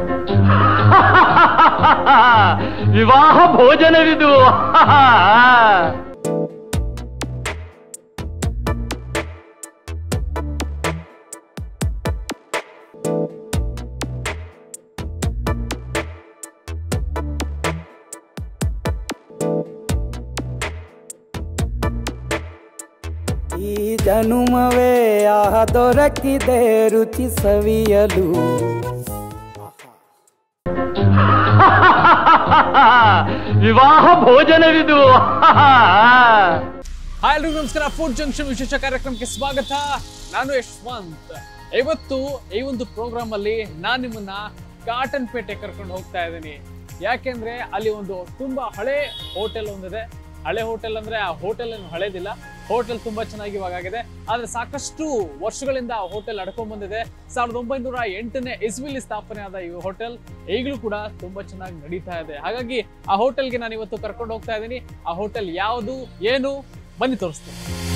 ವಿವಾಹ ಭೋಜನವಿದು ಈ ಜನುಮವೇ ಆಹ ದೊರಕಿದೆ ರುಚಿ ಸವಿಯಲು ವಿವಾಹ ಭೋಜನವಿದು ಹಾಯ್ ಎಲ್ರಿಗೂ ನಮಸ್ಕಾರ ಫುಡ್ ಜಂಕ್ಷನ್ ವಿಶೇಷ ಕಾರ್ಯಕ್ರಮಕ್ಕೆ ಸ್ವಾಗತ ನಾನು ಯಶ್ವಂತ್ ಇವತ್ತು ಈ ಒಂದು ಪ್ರೋಗ್ರಾಮ್ ಅಲ್ಲಿ ನಾನು ನಿಮ್ಮನ್ನ ಕಾಟನ್ ಪೇಟೆ ಕರ್ಕೊಂಡು ಹೋಗ್ತಾ ಇದ್ದೀನಿ ಯಾಕೆಂದ್ರೆ ಅಲ್ಲಿ ಒಂದು ತುಂಬಾ ಹಳೆ ಹೋಟೆಲ್ ಒಂದಿದೆ ಹಳೆ ಹೋಟೆಲ್ ಅಂದ್ರೆ ಆ ಹೋಟೆಲ್ ಏನು ಹಳೇದಿಲ್ಲ ಹೋಟೆಲ್ ತುಂಬಾ ಚೆನ್ನಾಗಿ ಇವಾಗ ಆಗಿದೆ ಆದ್ರೆ ಸಾಕಷ್ಟು ವರ್ಷಗಳಿಂದ ಆ ಹೋಟೆಲ್ ನಡ್ಕೊಂಡ್ ಬಂದಿದೆ ಸಾವಿರದ ಒಂಬೈನೂರ ಎಂಟನೇ ಇಸ್ವಿಲಿ ಸ್ಥಾಪನೆ ಆದ ಈ ಹೋಟೆಲ್ ಈಗಲೂ ಕೂಡ ತುಂಬಾ ಚೆನ್ನಾಗಿ ನಡೀತಾ ಇದೆ ಹಾಗಾಗಿ ಆ ಹೋಟೆಲ್ಗೆ ನಾನು ಇವತ್ತು ಕರ್ಕೊಂಡು ಹೋಗ್ತಾ ಇದ್ದೀನಿ ಆ ಹೋಟೆಲ್ ಯಾವುದು ಏನು ಬನ್ನಿ ತೋರಿಸ್ತೀನಿ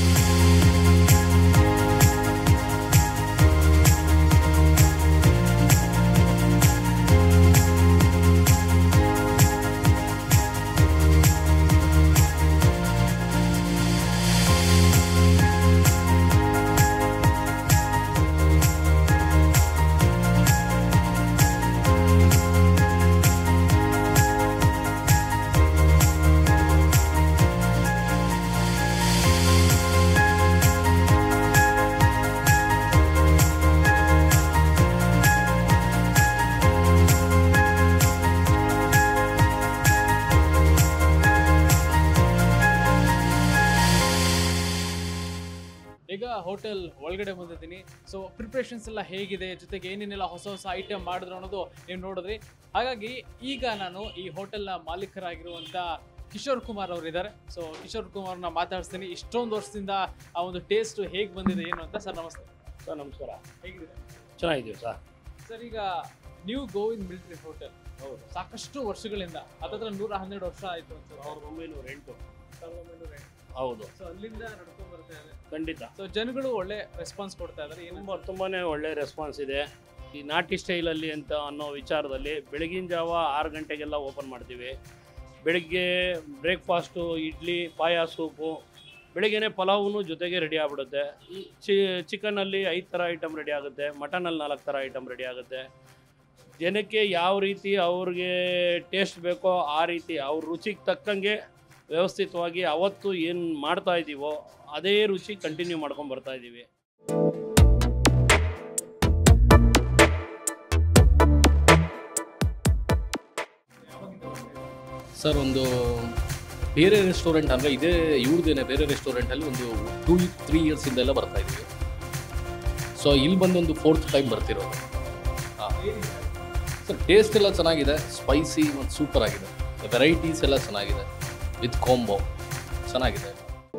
ಈಗ ಹೋಟೆಲ್ ಒಳಗಡೆ ಬಂದಿದ್ದೀನಿ ಸೊ ಪ್ರಿಪ್ರೇಷನ್ಸ್ ಎಲ್ಲ ಹೇಗಿದೆ ಜೊತೆಗೆ ಏನೇನೆಲ್ಲ ಹೊಸ ಹೊಸ ಐಟಮ್ ಮಾಡಿದ್ರು ಅನ್ನೋದು ನೀವು ನೋಡಿದ್ರಿ ಹಾಗಾಗಿ ಈಗ ನಾನು ಈ ಹೋಟೆಲ್ನ ಮಾಲೀಕರಾಗಿರುವಂತ ಕಿಶೋರ್ ಕುಮಾರ್ ಅವರು ಇದ್ದಾರೆ ಸೊ ಕಿಶೋರ್ ಕುಮಾರ್ನ ಮಾತಾಡಿಸ್ತೀನಿ ಇಷ್ಟೊಂದು ವರ್ಷದಿಂದ ಆ ಒಂದು ಟೇಸ್ಟ್ ಹೇಗೆ ಬಂದಿದೆ ಏನು ಅಂತ ಸರ್ ನಮಸ್ತೆ ಸರ್ ನಮಸ್ಕಾರ ಹೇಗಿದೆ ಚೆನ್ನಾಗಿದ್ದೀವಿ ಸರ್ ಸರ್ ಈಗ ನ್ಯೂ ಗೋವಿಂದ್ ಮಿಲಿಟರಿ ಹೋಟೆಲ್ ಹೌದು ಸಾಕಷ್ಟು ವರ್ಷಗಳಿಂದ ಹತ್ತತ್ರ ನೂರ ಹನ್ನೆರಡು ವರ್ಷ ಆಯ್ತು ಅಂತ ಸಾವಿರದ ಒಂಬೈನೂರ ಎಂಟು ಸಾವಿರದ ಒಂಬೈನೂರ ಎಂಟು. ಹೌದು ಸೊ ಅಲ್ಲಿಂದ ನಡ್ಕೊಂಡ್ ಬರ್ತಾ ಇದೆ ಖಂಡಿತ ಸೊ ಜನಗಳು ಒಳ್ಳೆ ರೆಸ್ಪಾನ್ಸ್ ಕೊಡ್ತಾ ಇದ್ದಾರೆ ಏನು ತುಂಬ ತುಂಬಾ ಒಳ್ಳೆ ರೆಸ್ಪಾನ್ಸ್ ಇದೆ ಈ ನಾಟಿ ಸ್ಟೈಲಲ್ಲಿ ಅಂತ ಅನ್ನೋ ವಿಚಾರದಲ್ಲಿ ಬೆಳಗಿನ ಜಾವ ಆರು ಗಂಟೆಗೆಲ್ಲ ಓಪನ್ ಮಾಡ್ತೀವಿ ಬೆಳಗ್ಗೆ ಬ್ರೇಕ್ಫಾಸ್ಟು ಇಡ್ಲಿ ಪಾಯ ಸೂಪು ಬೆಳಗ್ಗೆನೇ ಪಲಾವ್ನು ಜೊತೆಗೆ ರೆಡಿ ಆಗ್ಬಿಡುತ್ತೆ ಚಿ ಚಿಕನಲ್ಲಿ ಐದು ಥರ ಐಟಮ್ ರೆಡಿ ಆಗುತ್ತೆ ಮಟನಲ್ಲಿ ನಾಲ್ಕು ಥರ ಐಟಮ್ ರೆಡಿ ಆಗುತ್ತೆ ಜನಕ್ಕೆ ಯಾವ ರೀತಿ ಅವ್ರಿಗೆ ಟೇಸ್ಟ್ ಬೇಕೋ ಆ ರೀತಿ ಅವ್ರ ರುಚಿಗೆ ತಕ್ಕಂಗೆ ವ್ಯವಸ್ಥಿತವಾಗಿ ಅವತ್ತು ಏನು ಮಾಡ್ತಾ ಇದ್ದೀವೋ ಅದೇ ರುಚಿ ಕಂಟಿನ್ಯೂ ಮಾಡ್ಕೊಂಡು ಬರ್ತಾ ಇದ್ದೀವಿ ಸರ್ ಒಂದು ಬೇರೆ ರೆಸ್ಟೋರೆಂಟ್ ಅಂದರೆ ಇದೇ ಇವ್ರದ್ದೇನೆ ಬೇರೆ ರೆಸ್ಟೋರೆಂಟಲ್ಲಿ ಒಂದು ಟೂ ತ್ರೀ ಇಯರ್ಸಿಂದೆಲ್ಲ ಬರ್ತಾ ಇದ್ದೀವಿ ಸೊ ಇಲ್ಲಿ ಬಂದು ಒಂದು ಫೋರ್ತ್ ಟೈಮ್ ಬರ್ತಿರೋದು ಹಾಂ ಸರ್ ಟೇಸ್ಟ್ ಎಲ್ಲ ಚೆನ್ನಾಗಿದೆ ಸ್ಪೈಸಿ ಮತ್ತು ಸೂಪರ್ ಆಗಿದೆ ವೆರೈಟೀಸ್ ಎಲ್ಲ ಚೆನ್ನಾಗಿದೆ ವಿತ್ ಕಾಂಬೋ ಚೆನ್ನಾಗಿದೆ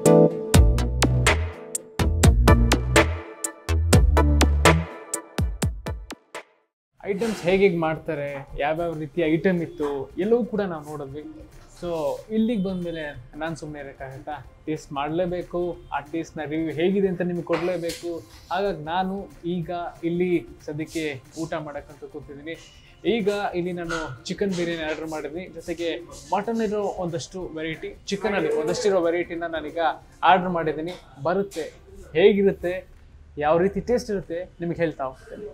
ಐಟಮ್ಸ್ ಹೇಗೆ ಹೇಗೆ ಮಾಡ್ತಾರೆ ಯಾವ್ಯಾವ ರೀತಿಯ ಐಟಮ್ ಇತ್ತು ಎಲ್ಲವೂ ಕೂಡ ನಾವು ನೋಡಿದ್ವಿ ಸೊ ಇಲ್ಲಿಗೆ ಬಂದಮೇಲೆ ನಾನು ಸುಮ್ಮನೆ ಇರೋಕ್ಕಾಗತ್ತಾ ಟೇಸ್ಟ್ ಮಾಡಲೇಬೇಕು ಆ ಟೇಸ್ಟ್ನ ರಿವ್ಯೂ ಹೇಗಿದೆ ಅಂತ ನಿಮಗೆ ಕೊಡಲೇಬೇಕು ಹಾಗಾಗಿ ನಾನು ಈಗ ಇಲ್ಲಿ ಸದ್ಯಕ್ಕೆ ಊಟ ಮಾಡೋಕ್ಕಂತ ಕೂತಿದ್ದೀನಿ ಈಗ ಇಲ್ಲಿ ನಾನು ಚಿಕನ್ ಬಿರಿಯಾನಿ ಆರ್ಡರ್ ಮಾಡಿದ್ವಿ ಜೊತೆಗೆ ಮಟನ್ ಇರೋ ಒಂದಷ್ಟು ವೆರೈಟಿ ಚಿಕನಲ್ಲಿ ಒಂದಷ್ಟಿರೋ ವೆರೈಟಿನ ನಾನೀಗ ಆರ್ಡರ್ ಮಾಡಿದ್ದೀನಿ ಬರುತ್ತೆ ಹೇಗಿರುತ್ತೆ ಯಾವ ರೀತಿ ಟೇಸ್ಟ್ ಇರುತ್ತೆ ನಿಮಗೆ ಹೇಳ್ತಾ ಹೋಗ್ತೇನೆ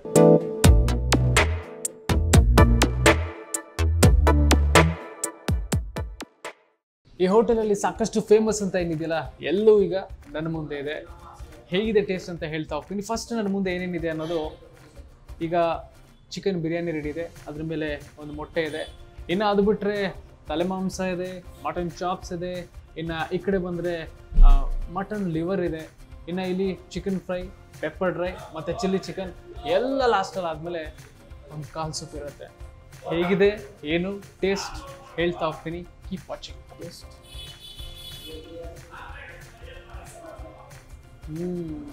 ಈ ಹೋಟೆಲಲ್ಲಿ ಸಾಕಷ್ಟು ಫೇಮಸ್ ಅಂತ ಏನಿದೆಯಲ್ಲ ಎಲ್ಲವೂ ಈಗ ನನ್ನ ಮುಂದೆ ಇದೆ ಹೇಗಿದೆ ಟೇಸ್ಟ್ ಅಂತ ಹೇಳ್ತಾ ಹೋಗ್ತೀನಿ ಫಸ್ಟ್ ನನ್ನ ಮುಂದೆ ಏನೇನಿದೆ ಅನ್ನೋದು ಈಗ ಚಿಕನ್ ಬಿರಿಯಾನಿ ರೆಡಿ ಇದೆ ಅದ್ರ ಮೇಲೆ ಒಂದು ಮೊಟ್ಟೆ ಇದೆ ಇನ್ನು ಅದು ಬಿಟ್ಟರೆ ತಲೆ ಮಾಂಸ ಇದೆ ಮಟನ್ ಚಾಪ್ಸ್ ಇದೆ ಇನ್ನು ಈ ಕಡೆ ಬಂದರೆ ಮಟನ್ ಲಿವರ್ ಇದೆ ಇನ್ನು ಇಲ್ಲಿ ಚಿಕನ್ ಫ್ರೈ ಪೆಪ್ಪರ್ ಡ್ರೈ ಮತ್ತು ಚಿಲ್ಲಿ ಚಿಕನ್ ಎಲ್ಲ ಲಾಸ್ಟಲ್ಲಿ ಆದಮೇಲೆ ಒಂದು ಕಾಲ್ ಸೂಪ್ ಇರುತ್ತೆ ಹೇಗಿದೆ ಏನು ಟೇಸ್ಟ್ ಹೇಳ್ತಾ ಹೋಗ್ತೀನಿ ಕೀಪ್ ವಾಚಿಂಗ್ ಟೇಸ್ಟ್ ಹ್ಮ್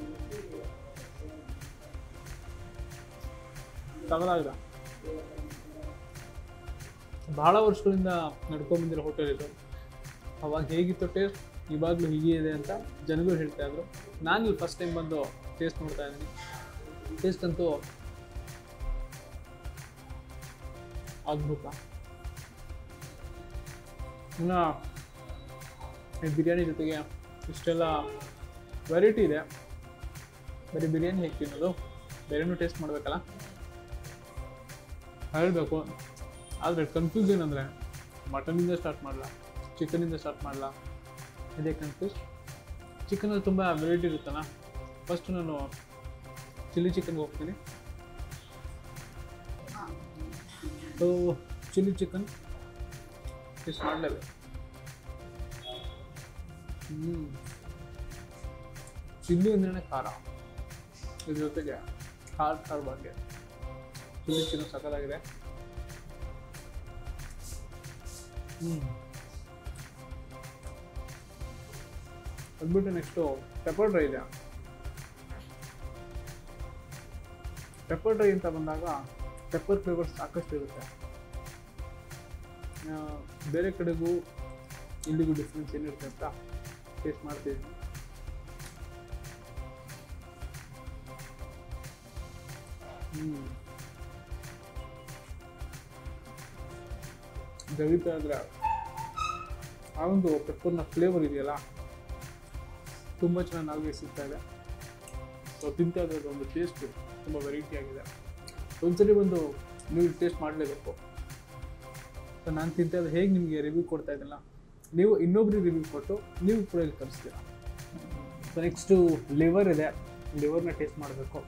ತಗಲಾಗ್ದ ಬಹಳ ವರ್ಷಗಳಿಂದ ನಡ್ಕೊಂಡ್ ಬಂದಿರೋ ಹೋಟೆಲ್ ಇದು ಅವಾಗ ಹೇಗಿತ್ತು ಟೇಸ್ಟ್ ಇವಾಗಲೂ ಹೀಗೆ ಇದೆ ಅಂತ ಜನಗಳು ಹೇಳ್ತಾ ಇದ್ರು ನಾನು ಇಲ್ಲಿ ಫಸ್ಟ್ ಟೈಮ್ ಬಂದು ಟೇಸ್ಟ್ ನೋಡ್ತಾ ಇದ್ದೀನಿ ಟೇಸ್ಟ್ ಅಂತೂ ಅದ್ಭುತ ಇನ್ನು ಈ ಬಿರಿಯಾನಿ ಜೊತೆಗೆ ಇಷ್ಟೆಲ್ಲ ವೆರೈಟಿ ಇದೆ ಬರೀ ಬಿರಿಯಾನಿ ಹೇಗೆ ತಿನ್ನೋದು ಬೇರೆನೂ ಟೇಸ್ಟ್ ಮಾಡಬೇಕಲ್ಲ ಹೇಳಬೇಕು ಆದರೆ ಕನ್ಫ್ಯೂಸ್ ಅಂದರೆ ಮಟನಿಂದ ಸ್ಟಾರ್ಟ್ ಮಾಡಲ್ಲ ಚಿಕನಿಂದ ಸ್ಟಾರ್ಟ್ ಮಾಡಲ್ಲ ಇದೇ ಕನ್ಫ್ಯೂಸ್ ಚಿಕನಲ್ಲಿ ತುಂಬ ವೆರೈಟಿ ಇರುತ್ತಲ್ಲ ಫಸ್ಟ್ ನಾನು ಚಿಲ್ಲಿ ಚಿಕನ್ಗೆ ಹೋಗ್ತೀನಿ ಸೊ ಚಿಲ್ಲಿ ಚಿಕನ್ ಟೇಸ್ಟ್ ಮಾಡಲೇಬೇಕು ಹ್ಞೂ ಚಿಲ್ಲಿ ಅಂದ್ರೆ ಖಾರ ಇದ್ರ ಜೊತೆಗೆ ಖಾರ ಖಾರ ಬಗ್ಗೆ ಚಿಲ್ಲಿ ಚಿಕನ್ ಸಕ್ಕತ್ತಾಗಿದೆ ಹ್ಞೂ ಅದ್ಬಿಟ್ಟು ನೆಕ್ಸ್ಟು ಪೆಪ್ಪರ್ ಡ್ರೈ ಇದೆ ಪೆಪ್ಪರ್ ಡ್ರೈ ಅಂತ ಬಂದಾಗ ಪೆಪ್ಪರ್ ಫ್ಲೇವರ್ ಸಾಕಷ್ಟು ಇರುತ್ತೆ ಆ, ಬೇರೆ ಕಡೆಗೂ ಇಲ್ಲಿಗೂ ಡಿಫ್ರೆನ್ಸ್ ಏನಿರುತ್ತೆ ಅಂತ ಟೇಸ್ಟ್ ಮಾಡ್ತಿದ್ದೀನಿ ಹ್ಞೂ ಜಗಿತಾ ಇದ್ರೆ ಆ ಒಂದು ಪೆಪ್ಪರ್ನ ಫ್ಲೇವರ್ ಇದೆಯಲ್ಲ ತುಂಬ ಚೆನ್ನಾಗಿ ಸಿಗ್ತಾ ಇದೆ ಸೊ ತಿಂತಾ ಇದ್ರೆ ಒಂದು ಟೇಸ್ಟು ತುಂಬ ವೆರೈಟಿ ಆಗಿದೆ ಒಂದ್ಸರಿ ಬಂದು ನೀವು ಟೇಸ್ಟ್ ಮಾಡಲೇಬೇಕು ಸೊ ನಾನು ತಿಂತಾ ಇದ್ರೆ ಹೇಗೆ ನಿಮಗೆ ರಿವ್ಯೂ ಕೊಡ್ತಾ ಇದ್ದಲ್ಲ ನೀವು ಇನ್ನೊಬ್ರಿಗೆ ರಿವ್ಯೂ ಕೊಟ್ಟು ನೀವು ಕೂಡ ಇಲ್ಲಿ ಕಲಿಸ್ತೀರಾ ಸೊ ನೆಕ್ಸ್ಟು ಲಿವರ್ ಇದೆ ಲಿವರ್ನ ಟೇಸ್ಟ್ ಮಾಡಬೇಕು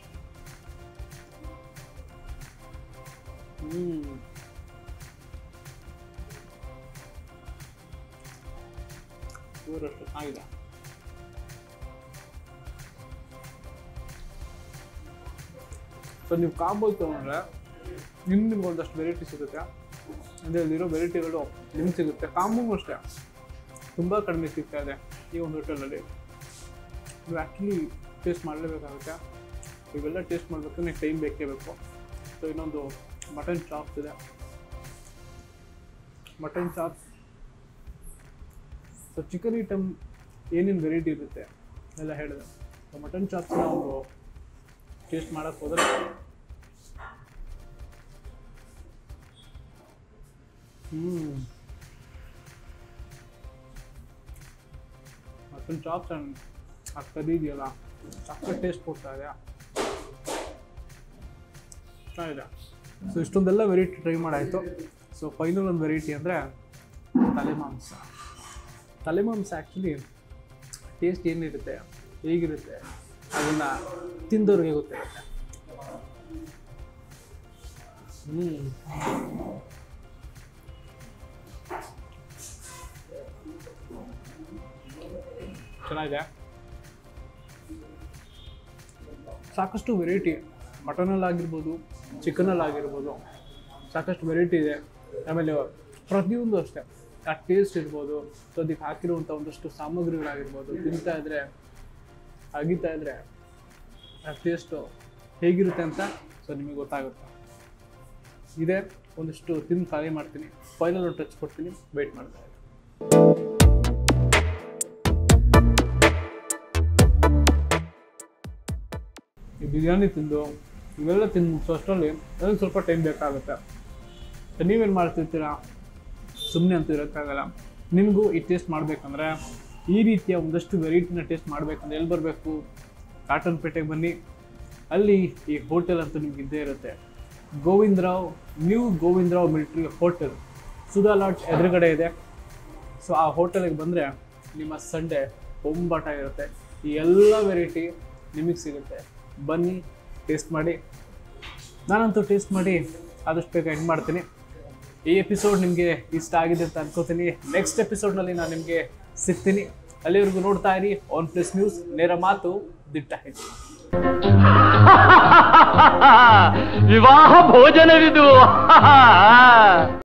ಹ್ಞೂ ಲಿವರ್ ಅಷ್ಟು ಚೆನ್ನಾಗಿದೆ ಸೊ ನೀವು ಕಾಂಬೋ ತೊಗೊಂಡ್ರೆ ಇನ್ನು ನಿಮ್ಗೆ ಒಂದಷ್ಟು ವೆರೈಟಿ ಸಿಗುತ್ತೆ ಅದರಲ್ಲಿರೋ ವೆರೈಟಿಗಳು ನಿಮ್ಗೆ ಸಿಗುತ್ತೆ ಕಾಂಬೋಗೂ ಅಷ್ಟೇ ತುಂಬ ಕಡಿಮೆ ಸಿಗ್ತಾ ಇದೆ ಈ ಒಂದು ಹೋಟೆಲಲ್ಲಿ ನೀವು ಆ್ಯಕ್ಚುಲಿ ಟೇಸ್ಟ್ ಮಾಡಲೇಬೇಕಾಗುತ್ತೆ ಇವೆಲ್ಲ ಟೇಸ್ಟ್ ಮಾಡಬೇಕಂದ್ರೆ ಟೈಮ್ ಬೇಕೇ ಬೇಕು ಸೊ ಇನ್ನೊಂದು ಮಟನ್ ಚಾಪ್ಸ್ ಇದೆ mutton chops so chicken item ಏನೇನು ವೆರೈಟಿ ಇರುತ್ತೆ ಎಲ್ಲ ಹೇಳಿದೆ ಸೊ ಮಟನ್ ಚಾಪ್ಸ್ನ ಒಂದು ಟೇಸ್ಟ್ ಮಾಡಕ್ಕೆ ಹೋದರೆ ಹ್ಞೂ ಮಟನ್ ಚಾಪ್ಸ್ ಆ್ಯಂಡ್ ಆ ಕರಿ ಇದೆಯಲ್ಲ ಸಕ್ಕ ಟೇಸ್ಟ್ ಕೊಡ್ತಾ ಇದೆ ಚೆನ್ನಾಗಿದೆ ಸೊ ಇಷ್ಟೊಂದೆಲ್ಲ ವೆರೈಟಿ ಟ್ರೈ ಮಾಡಾಯಿತು ಸೊ ಫೈನಲ್ ಒಂದು ವೆರೈಟಿ ಅಂದರೆ ತಲೆ ಮಾಂಸ ತಲೆ ಮಾಂಸ ಆ್ಯಕ್ಚುಲಿ ಟೇಸ್ಟ್ ಏನಿರುತ್ತೆ ಹೇಗಿರುತ್ತೆ ಅದನ್ನು ತಿಂದವ್ರಿಗೆ ಗೊತ್ತಿರುತ್ತೆ ಹ್ಞೂ ಚೆನ್ನಾಗಿದೆ ಸಾಕಷ್ಟು ವೆರೈಟಿ ಮಟನಲ್ಲಾಗಿರ್ಬೋದು ಚಿಕನಲ್ಲಾಗಿರ್ಬೋದು ಸಾಕಷ್ಟು ವೆರೈಟಿ ಇದೆ ಆಮೇಲೆ ಪ್ರತಿಯೊಂದು ಅಷ್ಟೇ ಆ ಟೇಸ್ಟ್ ಇರ್ಬೋದು ಸೊ ಅದಕ್ಕೆ ಹಾಕಿರುವಂಥ ಒಂದಷ್ಟು ಸಾಮಗ್ರಿಗಳಾಗಿರ್ಬೋದು ತಿಂತಾ ಇದ್ರೆ ಅಗಿತಾ ಇದ್ರೆ ಆ ಟೇಸ್ಟು ಹೇಗಿರುತ್ತೆ ಅಂತ ಸೊ ನಿಮಗೆ ಗೊತ್ತಾಗುತ್ತೆ ಇದೆ ಒಂದಿಷ್ಟು ತಿಂದು ಖಾಲಿ ಮಾಡ್ತೀನಿ ಫೈನಲ್ ಟಚ್ ಕೊಡ್ತೀನಿ ವೆಯ್ಟ್ ಮಾಡ್ತಾ ಇದ್ದೀನಿ ಈ ಬಿರಿಯಾನಿ ತಿಂದು ಇವೆಲ್ಲ ತಿಂದು ಮುಗಿಸೋ ಅಷ್ಟರಲ್ಲಿ ಅದಕ್ಕೆ ಸ್ವಲ್ಪ ಟೈಮ್ ಬೇಕಾಗುತ್ತೆ ಸೊ ನೀವೇನು ಮಾಡ್ತಿರ್ತೀರಾ ಸುಮ್ಮನೆ ಅಂತೂ ಇರೋಕ್ಕಾಗಲ್ಲ ನಿಮಗೂ ಈ ಟೇಸ್ಟ್ ಮಾಡಬೇಕಂದ್ರೆ ಈ ರೀತಿಯ ಒಂದಷ್ಟು ವೆರೈಟಿನ ಟೇಸ್ಟ್ ಮಾಡಬೇಕಂದ್ರೆ ಎಲ್ಲಿ ಬರಬೇಕು ಕಾಟನ್ ಪೇಟೆಗೆ ಬನ್ನಿ ಅಲ್ಲಿ ಈ ಹೋಟೆಲ್ ಅಂತೂ ನಿಮ್ಗೆ ಇದ್ದೇ ಇರುತ್ತೆ Govindrao new Govindrao military hotel Sudha lodge ಎದುರುಗಡೆ ಇದೆ ಸೊ ಆ ಹೋಟೆಲಿಗೆ ಬಂದರೆ ನಿಮ್ಮ ಸಂಡೇ ಬೊಂಬಾಟ ಇರುತ್ತೆ ಈ ಎಲ್ಲ ವೆರೈಟಿ ನಿಮಗೆ ಸಿಗುತ್ತೆ ಬನ್ನಿ ಟೇಸ್ಟ್ ಮಾಡಿ ನಾನಂತೂ ಟೇಸ್ಟ್ ಮಾಡಿ ಆದಷ್ಟು ಬೇಗ ಎಂಡ್ ಮಾಡ್ತೀನಿ ಈ ಎಪಿಸೋಡ್ ನಿಮಗೆ ಇಷ್ಟ ಆಗಿದೆ ಅಂತ ಅನ್ಕೋತೀನಿ ನೆಕ್ಸ್ಟ್ ಎಪಿಸೋಡ್ನಲ್ಲಿ ನಾನು ನಿಮಗೆ ಸಿಗ್ತೀನಿ ಅಲ್ಲಿವರೆಗೂ ನೋಡ್ತಾ ಇರಿ ಆನ್ ಪ್ಲಸ್ ನ್ಯೂಸ್ ನೇರ ಮಾತು ದಿಟ್ಟ ಹೆಚ್ಚು ವಿವಾಹ ಭೋಜನವಿದು